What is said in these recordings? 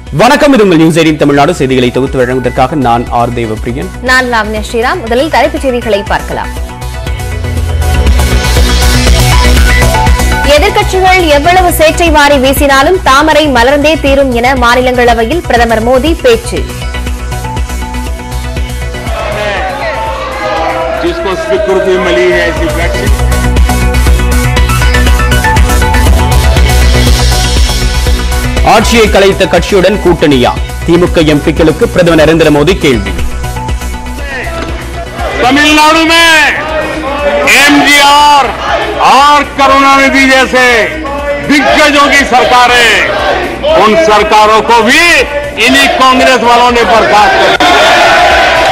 வணக்கம் இது உங்கள் நியூஸ் எயிட்டின் தமிழ்நாடு செய்திகளை தொகுத்து வழங்குவதற்காக நான் ஆர் தேவப்பிரியன் நான் லாவண்யா ஸ்ரீராம் முதலில் தலைப்புச் செய்திகளை பார்க்கலாம் எதிர்க்கட்சிகள் எவ்வளவு சேற்றை வாரி வீசினாலும் தாமரை மலர்ந்தே தீரும் என மாநிலங்களவையில் பிரதமர் மோடி பேச்சு जिसको स्वीकृति मिली है ऐसी वैक्सीन ஆட்சியை கலைத்த கட்சியுடன் கூட்டணியா திமுக எம்பிக்களுக்கு பிரதமர் நரேந்திர மோடி கேள்வி तमिलनाडु में एमजीआर और करुणानिधि जैसे दिग्गजों की सरकारें उन सरकारों को भी इन्हीं कांग्रेस वालों ने बर्खास्त कर दिया।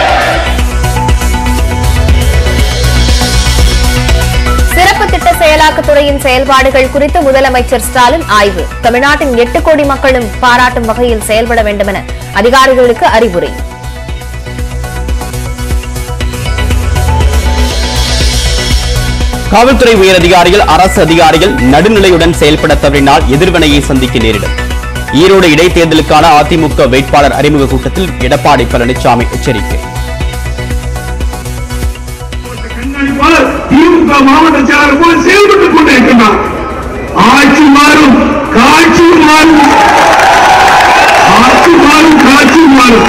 சிறப்பு திட்ட செயலாக்கத் துறையின் செயல்பாடுகள் குறித்து முதலமைச்சர் ஸ்டாலின் ஆய்வு தமிழ்நாட்டின் எட்டு கோடி மக்களும் பாராட்டும் வகையில் செயல்பட வேண்டுமென அதிகாரிகளுக்கு அறிவுரை காவல்துறை உயர் அதிகாரிகள் அரசு அதிகாரிகள் நடுநிலையுடன் செயல்பட தவறினால் எதிர்வினையை சந்திக்க நேரிடும் ஈரோடு இடைத்தேர்தலுக்கான அதிமுக வேட்பாளர் அறிமுக கூட்டத்தில் எடப்பாடி பழனிசாமி எச்சரிக்கை கண்காணிப்பாளர் திமுக மாவட்ட செயலாளர் போல செயல்பட்டுக் கொண்டிருக்கின்றார் ஆட்சி மாறும் காட்சி மாறும் ஆட்சி மாறும் காட்சி மாறும்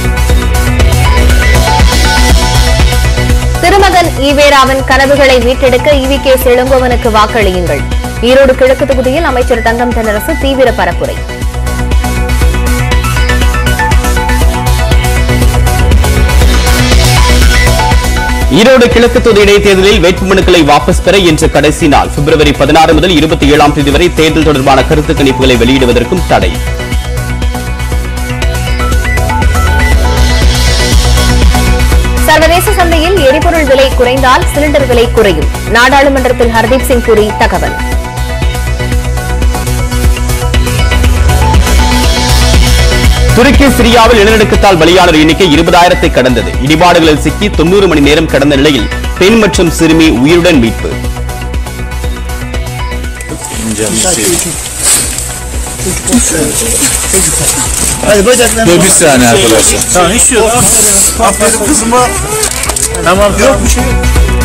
திருமகன் ஈவேராவின் கனவுகளை மீட்டெடுக்க இவி கே இளங்கோவனுக்கு வாக்களியுங்கள் ஈரோடு கிழக்கு தொகுதியில் அமைச்சர் தங்கம் தென்னரசு தீவிர பரப்புரை ஈரோடு கிழக்கு தொகுதி இடைத்தேர்தலில் வேட்புமனுக்களை வாபஸ் பெற இன்று கடைசி நாள் பிப்ரவரி பதினாறு முதல் இருபத்தி ஏழாம் தேதி வரை தேர்தல் தொடர்பான கருத்து கணிப்புகளை வெளியிடுவதற்கும் தடை சர்வதேச சந்தையில் எரிபொருள் விலை குறைந்தால் சிலிண்டர் விலை குறையும் நாடாளுமன்றத்தில் ஹர்தீப் சிங் புரி தகவல் துருக்கி சிரியாவில் நிலநடுக்கத்தால் பலியானோர் எண்ணிக்கை இருபதாயிரத்தை கடந்தது இடிபாடுகளில் சிக்கி தொண்ணூறு மணி நேரம் கடந்த நிலையில் பெண் மற்றும் சிறுமி உயிருடன் மீட்பு Dur bir saniye arkadaşlar. Tamam hiç yok. Aferin kızıma. Tamam yok bir şey.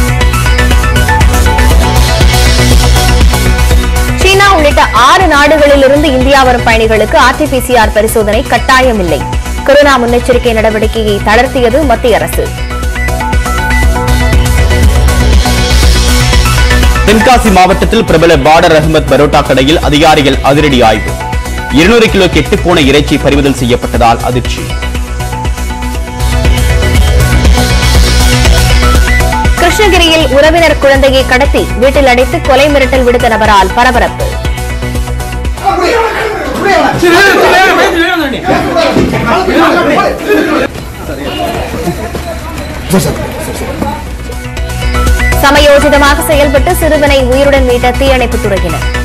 சீனா உள்ளிட்ட ஆறு நாடுகளிலிருந்து இந்தியா வரும் பயணிகளுக்கு ஆர்டிபிசிஆர் பரிசோதனை கட்டாயமில்லை கொரோனா முன்னெச்சரிக்கை நடவடிக்கையை தளர்த்தியது மத்திய அரசு தென்காசி மாவட்டத்தில் பிரபல பார்டர் அகமத் பரோட்டா கடையில் அதிகாரிகள் அதிரடி ஆய்வு இருநூறு கிலோ கெட்டுப்போன இறைச்சி பறிமுதல் செய்யப்பட்டதால் அதிர்ச்சி கிருஷ்ணகிரியில் உறவினர் குழந்தையை கடத்தி வீட்டில் அடைத்து கொலை மிரட்டல் விடுத்த நபரால் பரபரப்பு சமயோசிதமாக செயல்பட்டு சிறுவனை உயிருடன் மீட்ட தீயணைப்புத் துறையினர்